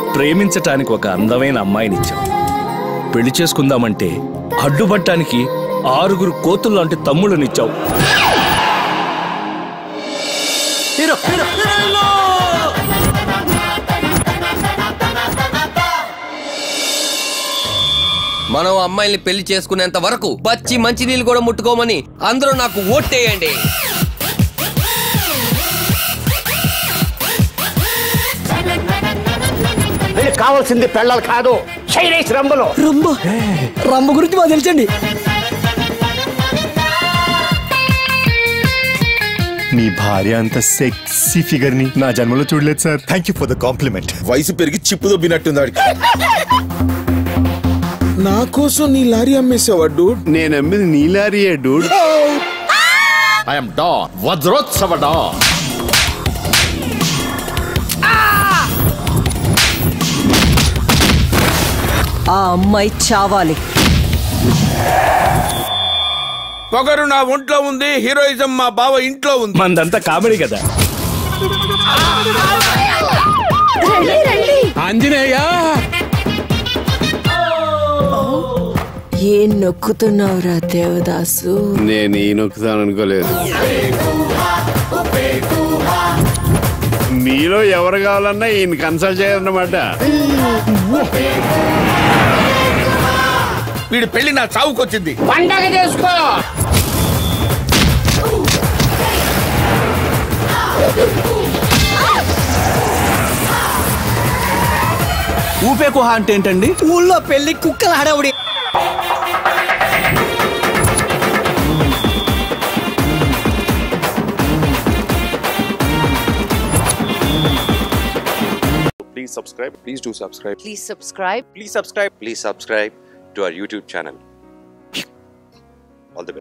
ప్రేమించటానికి ఒక అందమైన అమ్మాయినిచ్చావు పెళ్లి చేసుకుందామంటే అడ్డుపట్టానికి ఆరుగురు కోతులు లాంటి తమ్ముళ్ళనిచ్చావు హీరో హీరో మనం అమ్మాయిల్ని పెళ్లి చేసుకునేంత వరకు పచ్చి మంచినీళ్ళు కూడా ముట్టుకోమని అందరూ నాకు ఓట్టేయండి వీళ్ళకి కావాల్సింది పెళ్ళాలి కాదు చైనీస్ రంగులు రంబ రంబ గురించి మాకు తెలుసండి మీ భార్య అంత సెక్సీ ఫిగర్ ని నా జన్మలో చూడలేదు sir thank you for the compliment వయసు పెరిగి చిప్పు దొబ్బినట్టుంది వాడికి నా కోసం నీ లారీ అమ్మేసావా డూడ్ నేను అమ్మిది నీలారియే డూడ్ ఐఎమ్ డాన్ వజ్రోత్సవ డాన్ ఆ అమ్మాయి చావాలి పొగరు నా ఒంట్లో ఉంది హీరోయిజం మా బావ ఇంట్లో ఉంది మందంతా కామెడీ కదా ఆంజనేయ ఏం నొక్కుతున్నావురా దేవదాసు నేను ఈ నొక్కుతాను అనుకోలేదు మీలో ఎవరు కావాలన్నా ఈయన కన్సల్ట్ చేయాలన్నమాట వీడి పెళ్లి నా చావుకొచ్చింది పండగ చేసుకో ఊపే కుహ అంటే ఏంటండి ఊళ్ళో పెళ్లి కుక్కల హడావుడి Please subscribe. Please do subscribe. Please subscribe Please subscribe. Please subscribe to our YouTube channel. All the best.